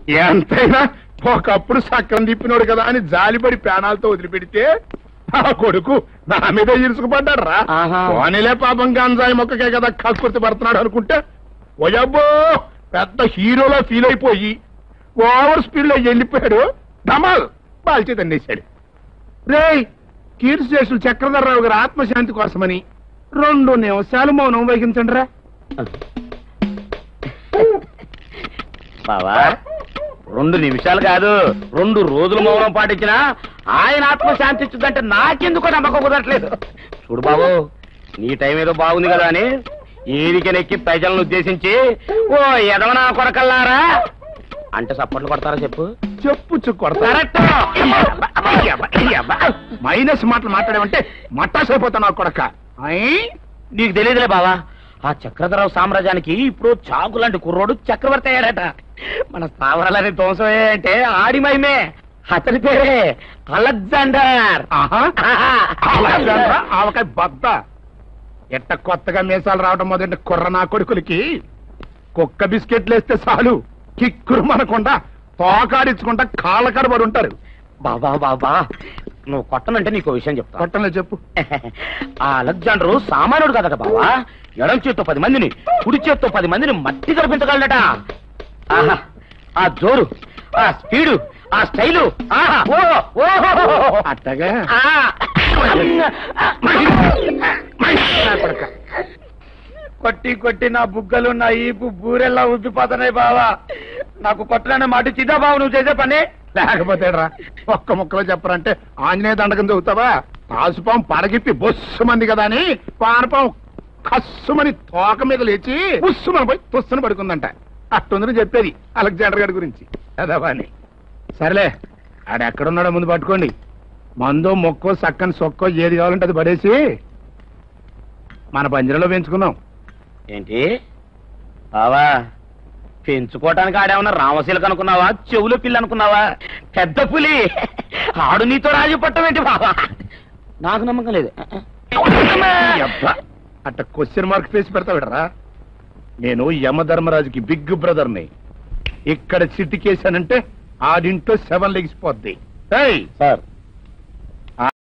ఎంతైనా ఒకప్పుడు సక్కం తిప్పినోడు కదా అని జాలిపడి ప్రాణాలతో వదిలిపెడితే ఆ కొడుకు నా మీద ఇరుసుకుపడ్డాడు రా ఆహా. పోనీలే పాపం గంజాయి మొక్కకే కదా కక్కుర్తి పడుతున్నాడు అనుకుంటే ఓయబ్బో పెద్ద హీరోలో ఫీల్ అయిపోయి ఓవర్ స్పీడ్ లో వెళ్ళిపోయాడు ధమాల్ బాల్చేత అందేశాడు రేయ్ కీర్తి శేషులు చక్రధరరావు గారి ఆత్మశాంతి కోసమని రెండు నిమిషాలు మౌనం వహించండి రా బావా రెండు నిమిషాలు కాదు రెండు రోజులు మౌనం పాటించినా ఆయన ఆత్మ శాంతించుదంటే నాకెందుకో నమ్మకం కుదరట్లేదు చూడు బాబు నీ టైం ఏదో బాగుంది కదా అని ఏరికనెక్కి ప్రజలను ఉద్దేశించి ఓ ఎదవనా కొరకల్లారా అంటే సప్పట్లు కొడతారా చెప్పు చెప్పు కొడతా కరెక్ట్ మైనస్ మాటలు మాట్లాడేవంటే మట్టాసైపోతాను కొడక నీకు తెలియదులే బావా ఆ చక్రధరరావు సామ్రాజ్యానికి ఇప్పుడు చాకు లాంటి కుర్రోడు చక్రవర్తి అయ్యాడట మన స్థావరాలని ధ్వంసమే అంటే ఆడి మహిమే అతని పేరే అలెగ్జాండర్ ఆహా అలెగ్జాండ్రా, ఆవకాయ బద్ద ఎట్ట కొత్తగా మీసాలు రావడం మొదటి కుర్ర నా కొడుకులకి కుక్క బిస్కెట్లు వేస్తే చాలు కిక్కురు మనకుండా తోకాడించుకుంటా కాళ్ళ కడబడి ఉంటారు బాబా బాబా నువ్వు కొట్టనంటే నీకు విషయం చెప్తా కొట్టలే చెప్పు ఆ అలెగ్జాండరు సామాన్యుడు కదట బావా ఎడం చేత్తో పది మందిని కుడి చేత్తో పది మందిని మట్టి కనిపించగలడట ఆహా ఆ జోరు ఆ స్పీడు ఆ స్టైలు ఆహా ఓ ఓ అట్టగా ఆ. నా కొడక కొట్టి కొట్టి నా బుగ్గలు నా ఈపు బూరెల్లా ఉబ్బిపోతున్నాయి బావా నాకు కొట్టలనే మాట చిదా బావు నువ్వు చేసే పని లేకపోతే రా ఒక్క ముక్కలో చెప్పరంటే ఆంజనేయ దండకం చదువుతావా తాసుపాం పడగిప్పి బొస్సు మంది కదా అని పానపాం కస్సుమని తోక మీద లేచి బుస్సుమని పోయి తుస్సును పడుకుందంట అట్టుందని చెప్పేది అలెగ్జాండర్ గారి గురించి అదవా అని సరేలే ఆడ ఎక్కడున్నాడో ముందు పట్టుకోండి మందో మొక్కో సక్కని సొక్కో ఏది కావాలంటే అది పడేసి మన పంజరంలో పెంచుకుందాం ఏంటి బావా పెంచుకోవటానికి ఆడేమన్నా రామశీలకు అనుకున్నావా చెవుల పిల్ల అనుకున్నావా పెద్ద పులి ఆడు నీతో రాజు పట్టం ఏంటి బావా నాకు నమ్మకం లేదు అబ్బా, అట్ట క్వశ్చన్ మార్క్ ఫేసి పెడతావిడరా నేను యమధర్మరాజుకి బిగ్ బ్రదర్ని ఇక్కడ చిట్టికేశానంటే ఆడింట్లో సెవెన్ లెగిసిపోద్ది ఏయ్ సార్